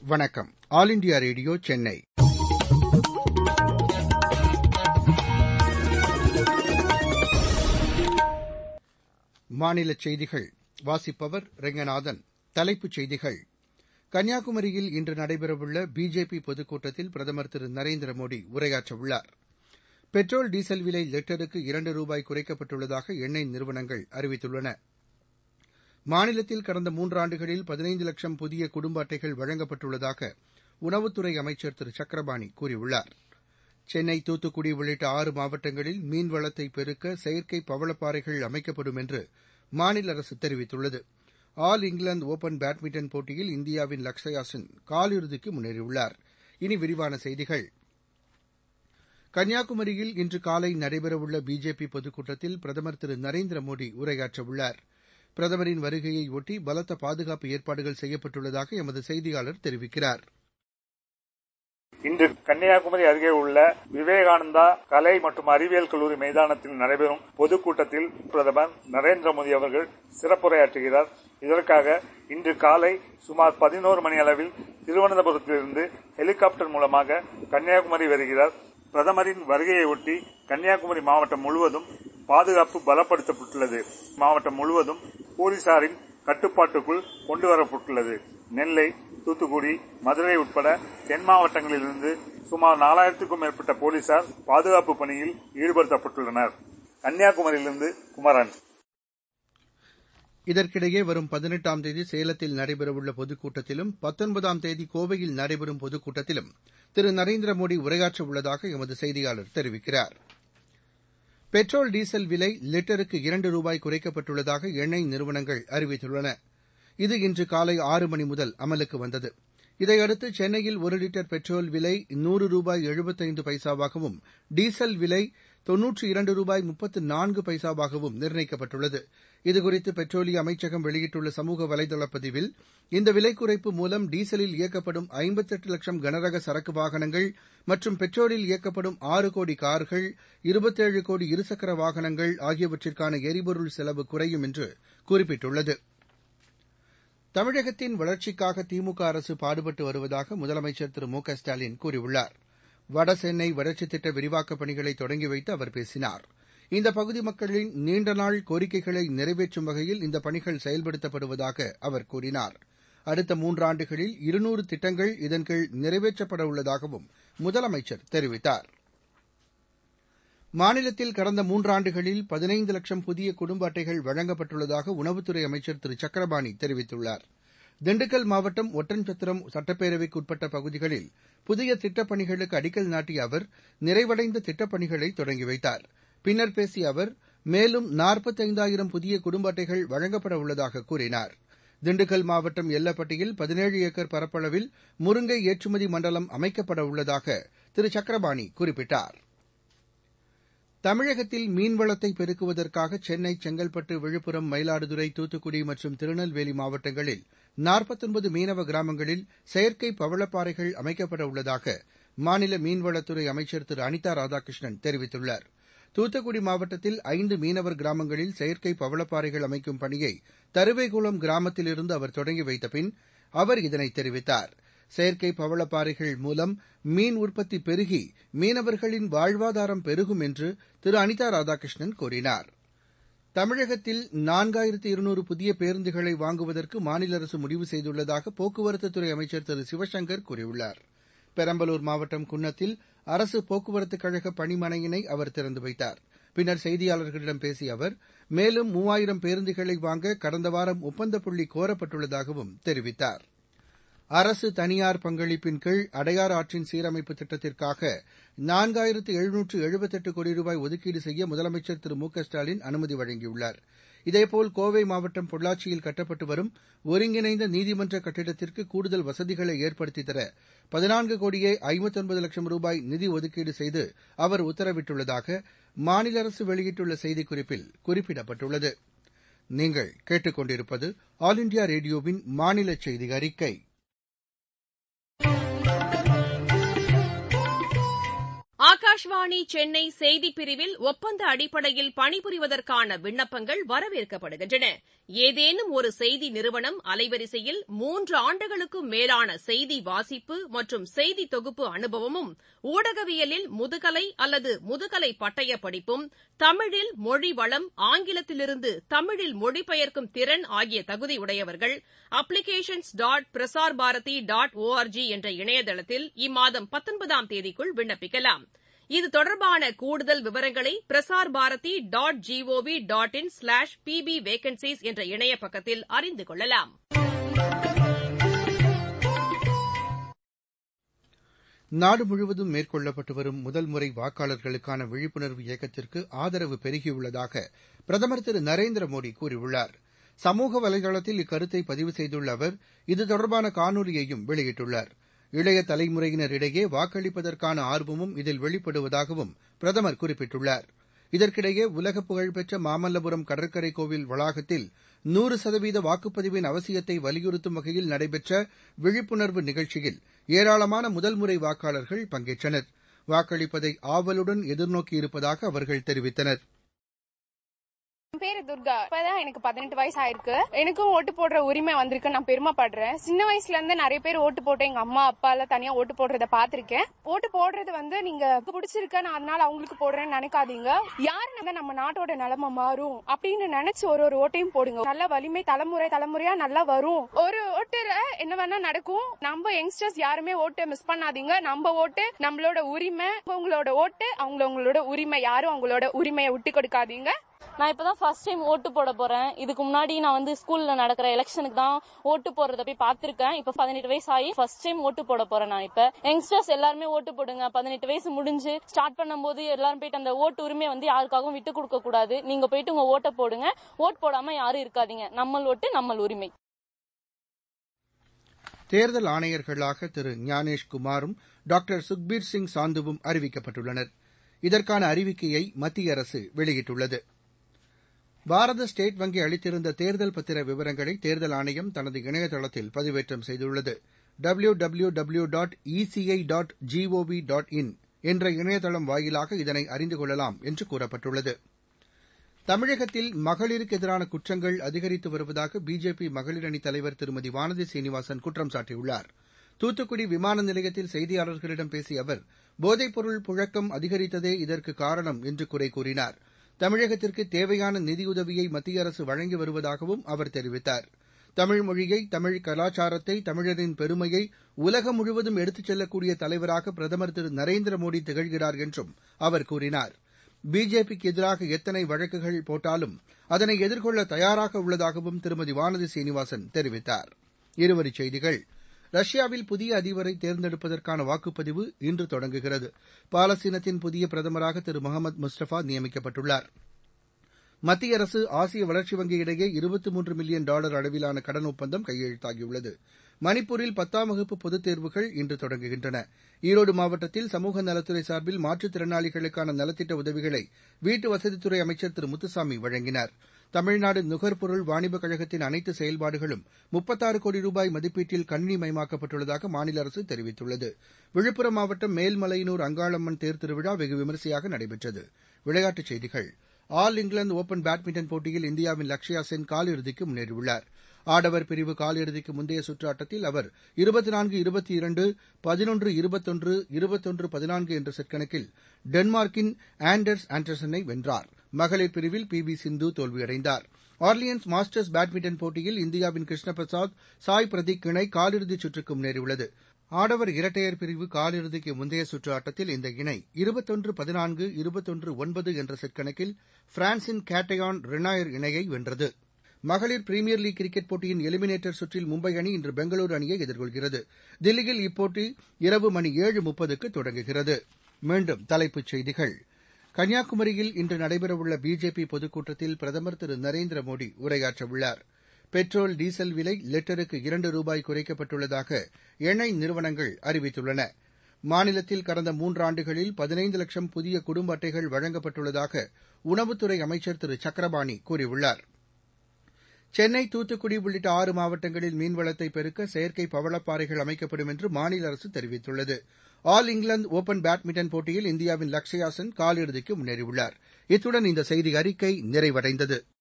வணக்கம் all India radio Chennai மாநில செய்திகள் வாசிப்பவர் ரெங்கநாதன் தலைப்புச் செய்திகள் கன்னியாகுமரியில் இன்று நடைபெறவுள்ள பிஜேபி பொதுக்கூட்டத்தில் பிரதமர் திரு நரேந்திர மோடி உரையாற்றவுள்ளார் பெட்ரோல் டீசல் விலை லிட்டருக்கு இரண்டு ரூபாய் குறைக்கப்பட்டுள்ளதாக எண்ணெய் நிறுவனங்கள் அறிவித்துள்ளன மாநிலத்தில் கடந்த மூன்றாண்டுகளில் பதினைந்து லட்சம் புதிய குடும்ப அட்டைகள் வழங்கப்பட்டுள்ளதாக உணவுத்துறை அமைச்சர் திரு சக்கரபாணி கூறியுள்ளார் சென்னை தூத்துக்குடி உள்ளிட்ட ஆறு மாவட்டங்களில் மீன்வளத்தை பெருக்க செயற்கை பவளப்பாறைகள் அமைக்கப்படும் என்று மாநில அரசு தெரிவித்துள்ளது ஆல் இங்கிலாந்து ஒபன் பேட்மிண்டன் போட்டியில் இந்தியாவின் லக்ஷயா சென் காலிறுதிக்கு முன்னேறியுள்ளார் இனி விரிவான செய்திகள் கன்னியாகுமரியில் இன்று காலை நடைபெறவுள்ள பிஜேபி பொதுக்கூட்டத்தில் பிரதமர் திரு நரேந்திர மோடி உரையாற்றவுள்ளார் பிரதமரின் வருகையையொட்டி பலத்த பாதுகாப்பு ஏற்பாடுகள் செய்யப்பட்டுள்ளதாக எமது செய்தியாளர் தெரிவிக்கிறார் இன்று கன்னியாகுமரி அருகே உள்ள விவேகானந்தா கலை மற்றும் அறிவியல் கல்லூரி மைதானத்தில் நடைபெறும் பொதுக்கூட்டத்தில் பிரதமர் நரேந்திர மோடி அவர்கள் சிறப்புரையாற்றுகிறார் இதற்காக இன்று காலை சுமார் பதினோரு மணி அளவில் திருவனந்தபுரத்திலிருந்து ஹெலிகாப்டர் மூலமாக கன்னியாகுமரி வருகிறார் பிரதமரின் வருகையையொட்டி கன்னியாகுமரி மாவட்டம் முழுவதும் பாதுகாப்பு பலப்படுத்தப்பட்டுள்ளது மாவட்டம் முழுவதும் போலீசாரின் கட்டுப்பாட்டுக்குள் கொண்டுவரப்பட்டுள்ளது நெல்லை தூத்துக்குடி மதுரை உட்பட தென் மாவட்டங்களிலிருந்து சுமார் நாலாயிரத்துக்கும் மேற்பட்ட போலீசார் பாதுகாப்பு பணியில் ஈடுபடுத்தப்பட்டுள்ளனர் கன்னியாகுமரியிலிருந்து குமரன் இதற்கிடையே வரும் பதினெட்டாம் தேதி சேலத்தில் நடைபெறவுள்ள பொதுக்கூட்டத்திலும் பத்தொன்பதாம் தேதி கோவையில் நடைபெறும் பொதுக்கூட்டத்திலும் திரு நரேந்திர மோடி உரையாற்ற உள்ளதாக எமது செய்தியாளர் தெரிவிக்கிறார் பெட்ரோல் டீசல் விலை லிட்டருக்கு இரண்டு ரூபாய் குறைக்கப்பட்டுள்ளதாக எண்ணெய் நிறுவனங்கள் அறிவித்துள்ளன இது இன்று காலை ஆறு மணி முதல் அமலுக்கு வந்தது இதையடுத்து சென்னையில் ஒரு லிட்டர் பெட்ரோல் விலை நூறு ரூபாய் எழுபத்தைந்து பைசாவாகவும் டீசல் விலை தொன்னூற்றி இரண்டு ரூபாய் முப்பத்து நான்கு பைசாவாகவும் நிர்ணயிக்கப்பட்டுள்ளது இதுகுறித்து பெட்ரோலிய அமைச்சகம் வெளியிட்டுள்ள சமூக வலைதள பதிவில் இந்த விலை குறைப்பு மூலம் டீசலில் இயக்கப்படும் ஐம்பத்தெட்டு லட்சம் கனரக சரக்கு வாகனங்கள் மற்றும் பெட்ரோலில் இயக்கப்படும் ஆறு கோடி கார்கள் இருபத்தேழு கோடி இருசக்கர வாகனங்கள் ஆகியவற்றிற்கான எரிபொருள் செலவு குறையும் என்று குறிப்பிட்டுள்ளது தமிழகத்தின் வளர்ச்சிக்காக திமுக அரசு பாடுபட்டு வருவதாக முதலமைச்சர் திரு மு க ஸ்டாலின் கூறியுள்ளார் வடசென்னை வளர்ச்சித் திட்ட விரிவாக்கப் பணிகளை தொடங்கி வைத்து அவர் பேசினார் இந்த பகுதி மக்களின் நீண்டநாள் கோரிக்கைகளை நிறைவேற்றும் வகையில் இந்த பணிகள் செயல்படுத்தப்படுவதாக அவர் கூறினார் அடுத்த மூன்றாண்டுகளில் இருநூறு திட்டங்கள் இதன் கீழ் நிறைவேற்றப்பட உள்ளதாகவும் முதலமைச்சர் தெரிவித்தார் மாநிலத்தில் கடந்த மூன்றாண்டுகளில் பதினைந்து லட்சம் புதிய குடும்ப அட்டைகள் வழங்கப்பட்டுள்ளதாக உணவுத்துறை அமைச்சர் திரு சக்கரபாணி தெரிவித்துள்ளார் திண்டுக்கல் மாவட்டம் ஒட்டன்சத்திரம் சட்டப்பேரவைக்கு உட்பட்ட பகுதிகளில் புதிய திட்டப் பணிகளுக்கு அடிக்கல் நாட்டிய அவர் நிறைவடைந்த திட்டப் பணிகளை தொடங்கி வைத்தார் பின்னர் பேசிய அவர் மேலும் நாற்பத்தைந்தாயிரம் புதிய குடும்ப அட்டைகள் வழங்கப்பட உள்ளதாக கூறினார் திண்டுக்கல் மாவட்டம் எல்லப்பட்டியில் பதினேழு ஏக்கர் பரப்பளவில் முருங்கை ஏற்றுமதி மண்டலம் அமைக்கப்பட உள்ளதாக திரு சக்கரபாணி குறிப்பிட்டார் தமிழகத்தில் மீன்வளத்தை பெருக்குவதற்காக சென்னை செங்கல்பட்டு விழுப்புரம் மயிலாடுதுறை தூத்துக்குடி மற்றும் திருநெல்வேலி மாவட்டங்களில் நாற்பத்தொன்பது மீனவ கிராமங்களில் செயற்கை பவளப்பாறைகள் அமைக்கப்பட உள்ளதாக மாநில மீன்வளத்துறை அமைச்சர் திரு அனிதா ராதாகிருஷ்ணன் தெரிவித்துள்ளார் தூத்துக்குடி மாவட்டத்தில் ஐந்து மீனவர் கிராமங்களில் செயற்கை பவளப்பாறைகள் அமைக்கும் பணியை தருவைகுளம் கிராமத்திலிருந்து அவர் தொடங்கி வைத்த பின் அவர் இதனை தெரிவித்தார் செயற்கை பவளப்பாறைகள் மூலம் மீன் உற்பத்தி பெருகி மீனவர்களின் வாழ்வாதாரம் பெருகும் என்று திரு அனிதா ராதாகிருஷ்ணன் கூறினார் தமிழகத்தில் நான்காயிரத்து இருநூறு புதிய பேருந்துகளை வாங்குவதற்கு மாநில அரசு முடிவு செய்துள்ளதாக போக்குவரத்துத்துறை அமைச்சர் திரு சிவசங்கர் கூறியுள்ளார் பெரம்பலூர் மாவட்டம் குன்னத்தில் அரசு போக்குவரத்துக் கழக பணிமனையினை அவர் திறந்து வைத்தார் பின்னர் செய்தியாளர்களிடம் பேசிய அவர் மேலும் மூவாயிரம் பேருந்துகளை வாங்க கடந்த வாரம் ஒப்பந்த புள்ளி கோரப்பட்டுள்ளதாகவும் தெரிவித்தார் அரசு தனியார் பங்களிப்பின் கீழ் அடையாறு ஆற்றின் சீரமைப்பு திட்டத்திற்காக நான்காயிரத்து எழுநூற்று எழுபத்தெட்டு கோடி ரூபாய் ஒதுக்கீடு செய்ய முதலமைச்சர் திரு மு க ஸ்டாலின் அனுமதி வழங்கியுள்ளார் இதேபோல் கோவை மாவட்டம் பொள்ளாச்சியில் கட்டப்பட்டு வரும் ஒருங்கிணைந்த நீதிமன்ற கட்டிடத்திற்கு கூடுதல் வசதிகளை ஏற்படுத்தி தர பதினான்கு கோடியே ஐம்பத்தொன்பது லட்சம் ரூபாய் நிதி ஒதுக்கீடு செய்து அவர் உத்தரவிட்டுள்ளதாக மாநில அரசு வெளியிட்டுள்ள செய்திக்குறிப்பில் குறிப்பிடப்பட்டுள்ளது நீங்கள் கேட்டுக் கொண்டிருப்பது ஆல் இண்டியா ரேடியோவின் மாநில செய்தி அறிக்கை ஆகாஷ் ஆகாஷ்வாணி சென்னை செய்திப் பிரிவில் ஒப்பந்த அடிப்படையில் பணிபுரிவதற்கான விண்ணப்பங்கள் வரவேற்கப்படுகின்றன ஏதேனும் ஒரு செய்தி நிறுவனம் அலைவரிசையில் மூன்று ஆண்டுகளுக்கும் மேலான செய்தி வாசிப்பு மற்றும் செய்தி தொகுப்பு அனுபவமும் ஊடகவியலில் முதுகலை அல்லது முதுகலை பட்டய படிப்பும் தமிழில் மொழி வளம் ஆங்கிலத்திலிருந்து தமிழில் மொழிபெயர்க்கும் திறன் ஆகிய தகுதியுடையவர்கள் applications dot Prasar Bharati dot ORG என்ற இணையதளத்தில் இம்மாதம் பத்தொன்பதாம் தேதிக்குள் விண்ணப்பிக்கலாம் இது தொடர்பான கூடுதல் விவரங்களை Prasar Bharati dot GOV dot in slash PB vacancies என்ற இணைய பக்கத்தில் அறிந்து கொள்ளலாம் நாடு முழுவதும் மேற்கொள்ளப்பட்டு வரும் முதல் முறை வாக்காளர்களுக்கான விழிப்புணர்வு இயக்கத்திற்கு ஆதரவு பெருகியுள்ளதாக பிரதமர் திரு நரேந்திர மோடி கூறியுள்ளார் சமூக வலைதளத்தில் இக்கருத்தை பதிவு செய்துள்ள அவர் இது தொடர்பான காணொலியையும் வெளியிட்டுள்ளார் இளைய தலைமுறையினரிடையே வாக்களிப்பதற்கான ஆர்வமும் இதில் வெளிப்படுவதாகவும் பிரதமர் குறிப்பிட்டுள்ளார் இதற்கிடையே உலக புகழ்பெற்ற மாமல்லபுரம் கடற்கரை கோவில் வளாகத்தில் நூறு சதவீத வாக்குப்பதிவின் அவசியத்தை வலியுறுத்தும் வகையில் நடைபெற்ற விழிப்புணர்வு நிகழ்ச்சியில் ஏராளமான முதல்முறை வாக்காளர்கள் பங்கேற்றனர் வாக்களிப்பதை ஆவலுடன் எதிர்நோக்கியிருப்பதாக அவர்கள் தெரிவித்தனர் என் பேரு துர்கா இப்பதான் எனக்கு பதினெட்டு வயசு ஆயிருக்கு எனக்கும் ஓட்டு போடுற உரிமை வந்திருக்கு நான் பெருமைப்படுறேன் சின்ன வயசுல இருந்து நிறைய பேர் ஓட்டு போட்டு எங்க அம்மா அப்பா எல்லாம் தனியா ஓட்டு போடுறத பாத்திருக்கேன் ஓட்டு போடுறது வந்து நீங்க பிடிச்சிருக்க நான் அதனால அவங்களுக்கு போடுறேன்னு நினைக்காதீங்க யாரு நம்ம நம்ம நாட்டோட நிலைமை மாறும் அப்படின்னு நினைச்சு ஒரு ஒரு ஓட்டையும் போடுங்க நல்ல வலிமை தலைமுறை தலைமுறையா நல்லா வரும் ஒரு ஓட்டுல என்ன வேணா நடக்கும் நம்ம யங்ஸ்டர்ஸ் யாருமே ஓட்டு மிஸ் பண்ணாதீங்க நம்ம ஓட்டு நம்மளோட உரிமை உங்களோட ஓட்டு அவங்களோட உரிமை யாரும் அவங்களோட உரிமையை விட்டு கொடுக்காதீங்க நான் இப்பதான் ஃபர்ஸ்ட் டைம் ஓட்டு போட போறேன் இதுக்கு முன்னாடி நான் வந்து ஸ்கூல்ல நடக்கிற எலெக்ஷனுக்கு தான் ஓட்டு போடுறத போய் பாத்திருக்கேன் இப்ப பதினெட்டு வயசு ஆகி ஃபர்ஸ்ட் டைம் ஓட்டு போட போறேன் நான் இப்ப யங்ஸ்டர்ஸ் எல்லாருமே ஓட்டு போடுங்க பதினெட்டு வயசு முடிஞ்சு ஸ்டார்ட் பண்ணும்போது எல்லாரும் போயிட்டு அந்த ஓட்டு உரிமையை வந்து யாருக்காகவும் விட்டு கொடுக்க கூடாது நீங்க போயிட்டு உங்க ஓட்டை போடுங்க ஓட் போடாம யாரும் இருக்காதீங்க நம்ம ஓட்டு நம்ம உரிமை தேர்தல் ஆணையர்களாக திரு ஞானேஷ் குமாரும் டாக்டர் சுக்பீர் சிங் சாந்துவும் அறிவிக்கப்பட்டுள்ளனர் இதற்கான அறிவிக்கையை மத்திய அரசு வெளியிட்டுள்ளது பாரத ஸ்டேட் வங்கி அளித்திருந்த தேர்தல் பத்திர விவரங்களை தேர்தல் ஆணையம் தனது இணையதளத்தில் பதிவேற்றம் செய்துள்ளது W W W dot ECI dot GOV dot in என்ற இணையதளம் வாயிலாக இதனை அறிந்து கொள்ளலாம் என்று கூறப்பட்டுள்ளது தமிழகத்தில் மகளிருக்கு எதிரான குற்றங்கள் அதிகரித்து வருவதாக பிஜேபி மகளிர் அணி தலைவர் திருமதி வானதி சீனிவாசன் குற்றம் சாட்டியுள்ளார் தூத்துக்குடி விமான நிலையத்தில் செய்தியாளர்களிடம் பேசிய அவர் போதைப்பொருள் புழக்கம் அதிகரித்ததே இதற்கு காரணம் என்று குறை கூறினார் தமிழகத்திற்கு தேவையான நிதியுதவியை மத்திய அரசு வழங்கி வருவதாகவும் அவர் தெரிவித்தார் தமிழ் மொழியை தமிழ் கலாச்சாரத்தை தமிழரின் பெருமையை உலகம் முழுவதும் எடுத்துச் செல்லக்கூடிய தலைவராக பிரதமர் திரு நரேந்திர மோடி திகழ்கிறார் என்றும் அவர் கூறினார் பிஜேபிக்கு எதிராக எத்தனை வழக்குகள் போட்டாலும் அதனை எதிர்கொள்ள தயாராக உள்ளதாகவும் திருமதி வானதி சீனிவாசன் தெரிவித்தார் இருவரிச் செய்திகள் ரஷ்யாவில் புதிய அதிபரை தேர்ந்தெடுப்பதற்கான வாக்குப்பதிவு இன்று தொடங்குகிறது பாலஸ்தீனத்தின் புதிய பிரதமராக திரு முகமது முஸ்டபா நியமிக்கப்பட்டுள்ளார் மத்திய அரசு ஆசிய வளர்ச்சி வங்கி இடையே இருபத்தி மூன்று மில்லியன் டாலர் அளவிலான கடன் ஒப்பந்தம் கையெழுத்தாகியுள்ளது மணிப்பூரில் பத்தாம் வகுப்பு பொதுத் தேர்வுகள் இன்று தொடங்குகின்றன ஈரோடு மாவட்டத்தில் சமூக நலத்துறை சார்பில் மாற்றுத்திறனாளிகளுக்கான நலத்திட்ட உதவிகளை வீட்டு வசதித்துறை அமைச்சர் திரு முத்துசாமி வழங்கினார் தமிழ்நாடு நுகர்பொருள் வாணிபக் கழகத்தின் அனைத்து செயல்பாடுகளும் முப்பத்தாறு கோடி ரூபாய் மதிப்பீட்டில் கணினிமயமாக்கப்பட்டுள்ளதாக மாநில அரசு தெரிவித்துள்ளது விழுப்புரம் மாவட்டம் மேல்மலையனூர் அங்காளம்மன் தேர் திருவிழா வெகு விமரிசையாக நடைபெற்றது விளையாட்டுச் செய்திகள் ஆல் இங்கிலாந்து ஒப்பன் பேட்மிண்டன் போட்டியில் இந்தியாவின் லக்ஷயா சென் காலிறுதிக்கு முன்னேறியுள்ளார் ஆடவர் பிரிவு காலிறுதிக்கு முந்தைய சுற்று ஆட்டத்தில் அவர் இருபத்தி நான்கு இருபத்தி இரண்டு பதினொன்று இருபத்தொன்று இருபத்தொன்று பதினான்கு என்ற செட் கணக்கில் டென்மார்க்கின் ஆண்டர்ஸ் ஆண்டர்சனை வென்றார் மகளிர் பிரிவில் பி வி சிந்து தோல்வியடைந்தார் ஆர்லியன்ஸ் மாஸ்டர்ஸ் பேட்மிண்டன் போட்டியில் இந்தியாவின் கிருஷ்ண பிரசாத் சாய் பிரதீக் இணை காலிறுதிச் சுற்றுக்கு முன்னேறியுள்ளது ஆடவர் இரட்டையர் பிரிவு காலிறுதிக்கு முந்தைய சுற்று ஆட்டத்தில் இந்த இணை இருபத்தொன்று பதினான்கு இருபத்தொன்று ஒன்பது என்ற செட் கணக்கில் பிரான்சின் கேட்டயான் ரெனாயர் இணையை வென்றது மகளிர் பிரீமியர் லீக் கிரிக்கெட் போட்டியின் எலிமினேட்டர் சுற்றில் மும்பை அணி இன்று பெங்களூரு அணியை எதிர்கொள்கிறது தில்லியில் இப்போட்டி இரவு மணி ஏழு முப்பதுக்கு தொடங்குகிறது மீண்டும் தலைப்புச் செய்திகள் கன்னியாகுமரியில் இன்று நடைபெறவுள்ள பிஜேபி பொதுக்கூட்டத்தில் பிரதமர் திரு நரேந்திர மோடி உரையாற்றவுள்ளார் பெட்ரோல் டீசல் விலை லிட்டருக்கு இரண்டு ரூபாய் குறைக்கப்பட்டுள்ளதாக எண்ணெய் நிறுவனங்கள் அறிவித்துள்ளன மாநிலத்தில் கடந்த மூன்றாண்டுகளில் பதினைந்து லட்சம் புதிய குடும்ப அட்டைகள் வழங்கப்பட்டுள்ளதாக உணவுத்துறை அமைச்சர் திரு சக்கரபாணி கூறியுள்ளார் சென்னை தூத்துக்குடி உள்ளிட்ட ஆறு மாவட்டங்களில் மீன்வளத்தை பெருக்க செயற்கை பவளப்பாறைகள் அமைக்கப்படும் என்று மாநில அரசு தெரிவித்துள்ளது ஆல் இங்கிலாந்து ஒப்பன் பேட்மிண்டன் போட்டியில் இந்தியாவின் லக்ஷயா சென் காலிறுதிக்கு முன்னேறியுள்ளார் இத்துடன் இந்த செய்தி அறிக்கை நிறைவடைந்தது